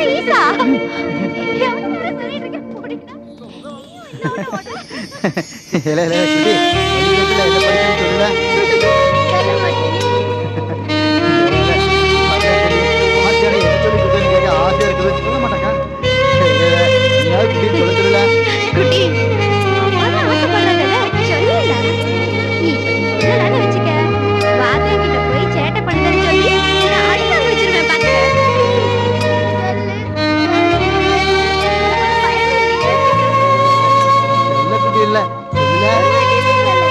ப்ளீஸா எவ்வளவு நேரம் சொல்லிட்டு இருக்கேன் போடினா இல்ல இல்ல சுடி பள்ளிக்கூடத்துல என்ன படிக்கணும்னு சொல்லல சொல்ல மாட்டேன் ஆசிரியர் என்ன சொல்லி கொடுத்தேன்னு கேட்க ஆசையா இருக்குது சொல்ல மாட்டாங்க இல்ல, இல்ல, நீயாவது இப்படி சொல்ல சொல்லல குட்டி அம்மா ஆசைப்படுறதுல சொல்லல நீ சொல்லலாம்னு வச்சுக்க வாத்தியா கிட்ட போய் சேட்டை பண்ணுறேன்னு சொல்லி நான் அடி வாங்க வச்சிருவேன் இல்ல குட்டி இல்ல இல்ல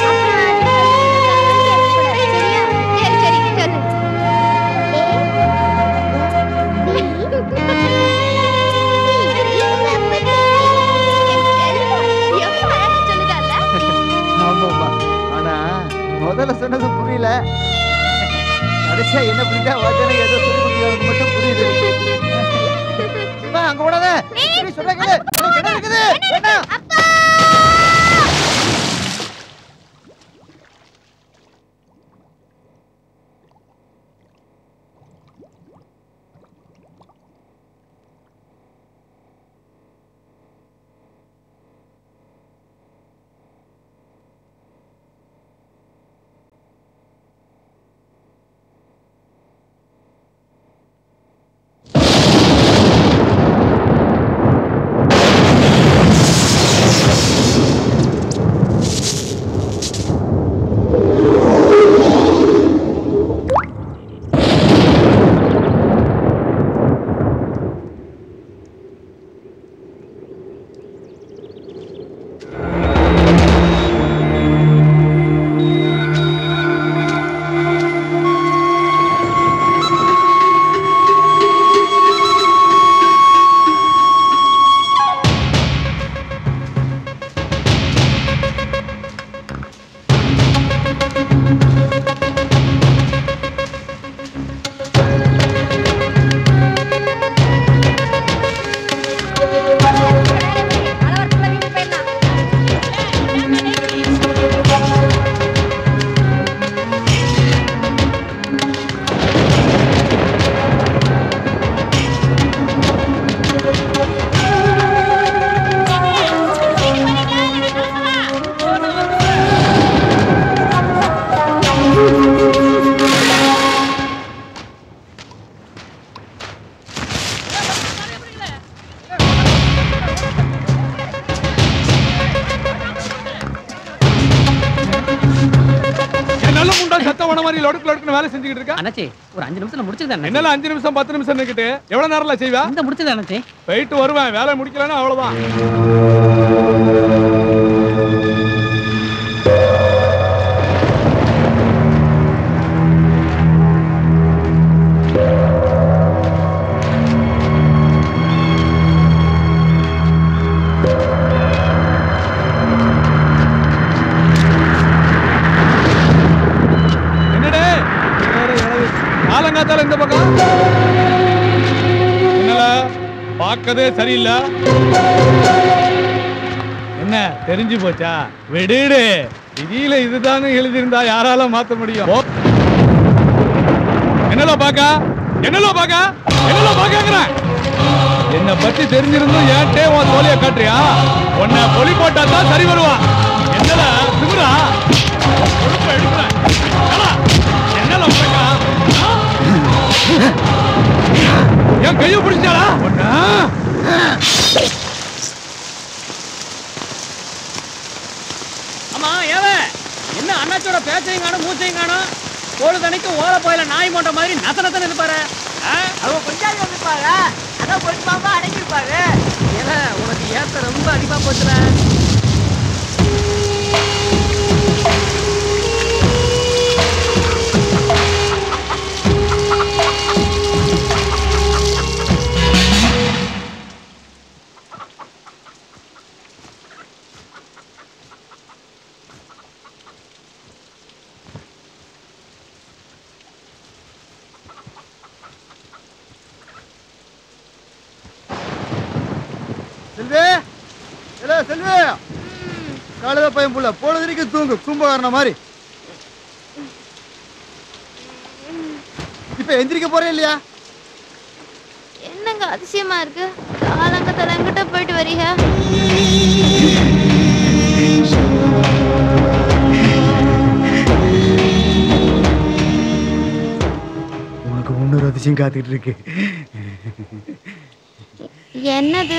ஆமாம்மா ஆனா முதல்ல சொன்னது புரியல கடைசியா என்ன புரியுதா வாத்தியாரை ஏதோ சொல்லி கொடுக்குறாங்க மட்டும் புரியுது சிவா, அங்க ஓடாத இப்படி சொல்ல கேளு உனக்கு இடம் இருக்குது வேண்டாம் நல்ல முண்டா சத்த உன மாதிரி லொடுக்கு லொடுக்குன்னு வேலை செஞ்சுக்கிட்டு இருக்கா அண்ணாச்சி ஒரு அஞ்சு நிமிஷத்துல முடிச்சுதான் என்னால அஞ்சு நிமிஷம் பத்து நிமிஷம் நிக்கிட்டு எவ்வளவு நேரம்ல செய்வா இந்த முடிச்சது அண்ணாச்சி போயிட்டு வருவேன் வேலை முடிக்கலன்னா அவ்வளவுதான் என்னடே வேற யாராவது காலங்காத்தால இந்த பக்கம் என்னல பார்க்கதே சரியில்லை என்ன தெரிஞ்சு போச்சா விடுடு விதியில இதுதானே எழுதியிருந்தா யாரால மாத்த முடியும் ஓ. என்னல பாக்க என்னல பாக்க என்னல பாக்கங்கறேன் என்ன பத்தி தெரிஞ்சிருந்தும் ஏன்ட்டே உன் தோலிய காட்டுறியா உன்னை பொலி போட்டா தான் சரி வருவா என்னல திமுறா பொறுப்பை எடுக்கிறேன் ஏலா, என்னல பாக்கா என் கையை பிடிச்சாளா ஒன்னா ஆமா ஏவ என்ன அண்ணாச்சியோட பேச்சையும் காணும் மூச்சையும் காணும் பொழுதனைக்கு ஓலை போயில நாய் மோட்ட மாதிரி நச நசன்னு இருப்பாரு அவங்க கொஞ்சம் இருப்பாங்க அதான் கொஞ்சம் பாப்பா அடங்கிருப்பாரு ஏல உனக்கு ஏத்த ரொம்ப அடிப்பா போச்சுல செல்வி இல்ல செல்வி காலையில பையன் புள்ள பொழுதுக்கு தூங்கு கும்பகாரண மாதிரி இப்ப எந்திரிக்க போறே இல்லையா என்னங்க இங்க அதிசயமா இருக்கு காலங்கத்துல எங்கிட்ட போயிட்டு வரீங்க உனக்கு இன்னொரு அதிசயம் காத்துக்கிட்டு இருக்கு என்னது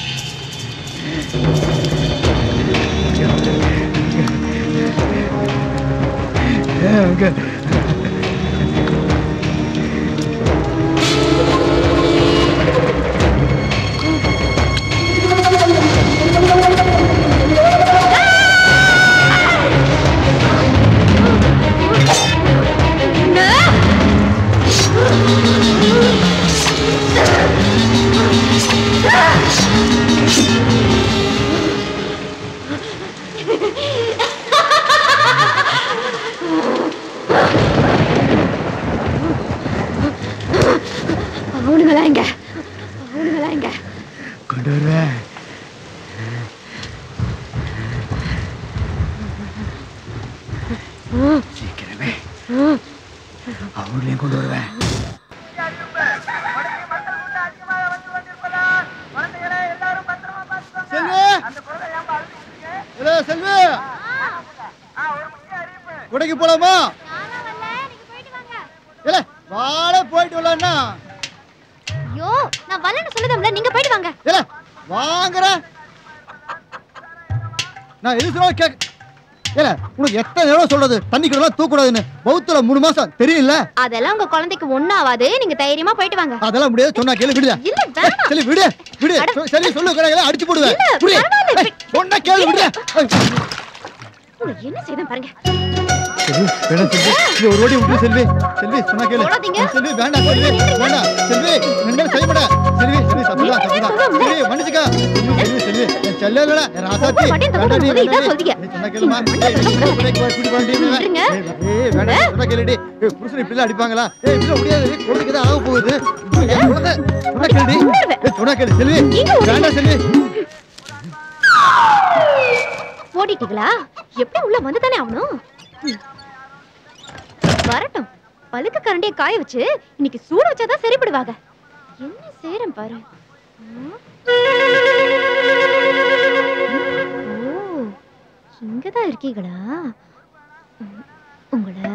அங்க அவனுங்களா இங்க அவனுங்களா இங்க கொண்டு வருவேன் சீக்கிரமே அவங்களையும் கொண்டு வருவேன் செல்வி ஹலோ செல்வி குடைக்கு போலாமா இல்ல வாழ போயிட்டு வரலான்னா ஐயோ நான் வரலன்னு சொல்லுதம்ல நீங்க போயிட்டு வாங்க இல்ல வாங்குற நான் எது சொன்னாலும் கேட்க இல்ல உனக்கு எத்தனை தடவை சொல்றது தண்ணி கிடலாம் தூக்கூடாதுன்னு பௌத்துல மூணு மாசம் தெரியல அதெல்லாம் உங்க குழந்தைக்கு ஒண்ணாவாது நீங்க தைரியமா போயிட்டு வாங்க அதெல்லாம் முடியாது சொன்னா கேளு விடுதா இல்ல வேணாம் சரி விடு விடு அட. சொ- சரி சொல்லு கடைகளை அடிச்சு போடுவேன் இல்ல, விடு. பரவாயில்ல. ஏய், சொன்னா கேளு விடு ஏய், உங்களை என்ன செய்தேன் பாருங்க செல்வி வேணாம் செல்வி இது ஒரு ஓடி விட்டு செல்வி செல்வி சொன்னா கேளு போடாதீங்க. செல்வி வேண்டாம் செல்வி வேண்டாம் செல்வி நண்பன் செய்ய மாட்டேன் செல்வி செல்வி தப்புதான் தப்புதான் சொல்லுங்க. செல்வி மன்னிச்சுக்கா செல்வி செல்வி செல்வி என் செல்ல இல்லடா என் ராசாத்தி ஒவ்வொரு வாட்டியும் தப்பு வேண்டாம் நீ, பண்ணும்போது இதான் வேண்டாம் சொல்றீங்க. நீ. சொன்னா கேளுமா நீங்க ஏய், நீ கூட கூட கூட கூட்டி போண்டி விட்டுருங்க. ஏய் வேண்டாம் சொன்னா கேளுடி ஏய் புருஷன் இப்படி அடிப்பாங்களா ஏய் இப்படி முடியாது குழந்தைக்கு தான் ஆக போகுது ஏய், குழந்தை சொன்னா கேளுடி ஏய், சொன்னா கேளு செல்வி நீங்க ஓடுங்க. வேண்டாம் செல்வி ஓடிட்டீங்களா எப்படி உள்ள வந்து தானே ஆகணும் ம். வரட்டும் பழுக்க கரண்டியை காய வச்சு இன்னைக்கு சூட வச்சாதான் சரிப்படுவாங்க என்ன செய்யறேன் பாரு ம். ஓ இங்கதான் இருக்கீங்களா ம், உங்களை